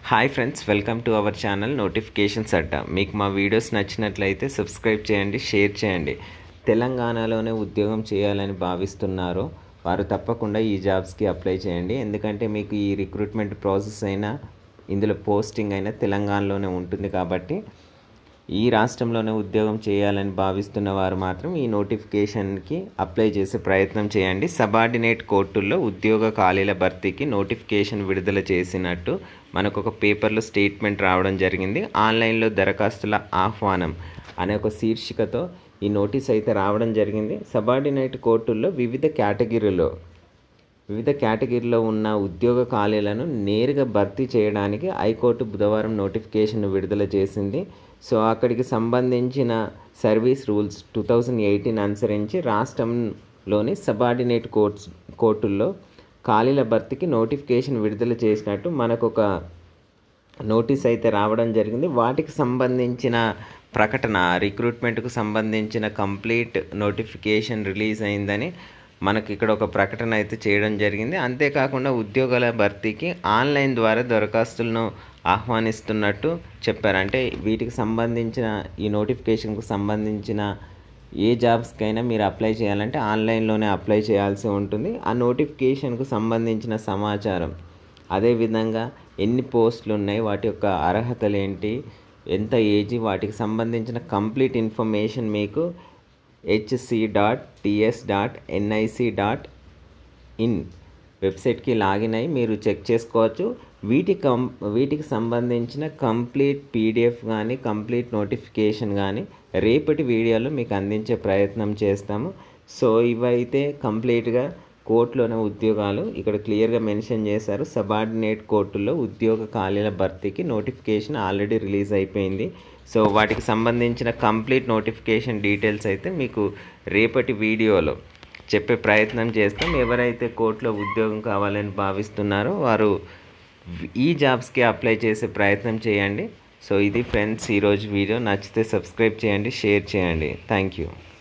hi friends welcome to our channel notifications అడ్డా మీకు మా వీడియోస్ నచ్చినట్లయితే సబ్స్క్రైబ్ చేయండి షేర్ చేయండి తెలంగాణలోనే ఉద్యోగం చేయాలని భావిస్తున్నారో వారు తప్పకుండా ఈ జాబ్స్కి అప్లై చేయండి ఎందుకంటే మీకు ఈ రిక్రూట్మెంట్ ప్రాసెస్ అయినా ఇందులో పోస్టింగ్ అయినా తెలంగాణలోనే ఉంటుంది కాబట్టి ఈ రాష్ట్రంలోనే ఉద్యోగం చేయాలని భావిస్తున్న వారు మాత్రం ఈ నోటిఫికేషన్కి అప్లై చేసే ప్రయత్నం చేయండి సబార్డినేట్ కోర్టుల్లో ఉద్యోగ ఖాళీల భర్తీకి నోటిఫికేషన్ విడుదల చేసినట్టు మనకు ఒక పేపర్లో స్టేట్మెంట్ రావడం జరిగింది ఆన్లైన్లో దరఖాస్తుల ఆహ్వానం అనే ఒక శీర్షికతో ఈ నోటీస్ అయితే రావడం జరిగింది సబార్డినేట్ కోర్టుల్లో వివిధ కేటగిరీలో వివిధ కేటగిరీలో ఉన్న ఉద్యోగ ఖాళీలను నేరుగా భర్తీ చేయడానికి హైకోర్టు బుధవారం నోటిఫికేషన్ విడుదల చేసింది సో అక్కడికి సంబంధించిన service rules two thousand eighteen అనుసరించి రాష్ట్రంలోని సబార్డినేట్ కోర్ట్స్ కోర్టుల్లో ఖాళీల భర్తీకి నోటిఫికేషన్ విడుదల చేసినట్టు మనకు ఒక నోటీస్ అయితే రావడం జరిగింది వాటికి సంబంధించిన ప్రకటన రిక్రూట్మెంట్కు సంబంధించిన కంప్లీట్ నోటిఫికేషన్ రిలీజ్ అయిందని మనకి ఇక్కడ ఒక ప్రకటన అయితే చేయడం జరిగింది అంతేకాకుండా ఉద్యోగాల భర్తీకి ఆన్లైన్ ద్వారా దరఖాస్తులను ఆహ్వానిస్తున్నట్టు చెప్పారు అంటే వీటికి సంబంధించిన ఈ నోటిఫికేషన్కు సంబంధించిన ఏ జాబ్స్కైనా మీరు అప్లై చేయాలంటే ఆన్లైన్లోనే అప్లై చేయాల్సి ఉంటుంది ఆ నోటిఫికేషన్కు సంబంధించిన సమాచారం అదేవిధంగా ఎన్ని పోస్టులు ఉన్నాయి వాటి యొక్క అర్హతలు ఏంటి ఎంత ఏజీ వాటికి సంబంధించిన కంప్లీట్ ఇన్ఫర్మేషన్ మీకు HC dot TS dot NIC dot in వెబ్సైట్కి లాగిన్ అయ్యి మీరు చెక్ చేసుకోవచ్చు వీటి కం వీటికి సంబంధించిన కంప్లీట్ పీడిఎఫ్ కానీ కంప్లీట్ నోటిఫికేషన్ కానీ రేపటి వీడియోలో మీకు అందించే ప్రయత్నం చేస్తాము సో ఇవైతే కంప్లీట్గా కోర్టులోనే ఉద్యోగాలు ఇక్కడ క్లియర్గా మెన్షన్ చేశారు సబార్డినేట్ కోర్టుల్లో ఉద్యోగ ఖాళీల భర్తీకి నోటిఫికేషన్ ఆల్రెడీ రిలీజ్ అయిపోయింది సో వాటికి సంబంధించిన కంప్లీట్ నోటిఫికేషన్ డీటెయిల్స్ అయితే మీకు రేపటి వీడియోలో చెప్పే ప్రయత్నం చేస్తాం ఎవరైతే కోర్టులో ఉద్యోగం కావాలని భావిస్తున్నారో వారు ఈ జాబ్స్కి అప్లై చేసే ప్రయత్నం చేయండి సో ఇది ఫ్రెండ్స్ ఈరోజు వీడియో నచ్చితే సబ్స్క్రైబ్ చేయండి షేర్ చేయండి థ్యాంక్ యూ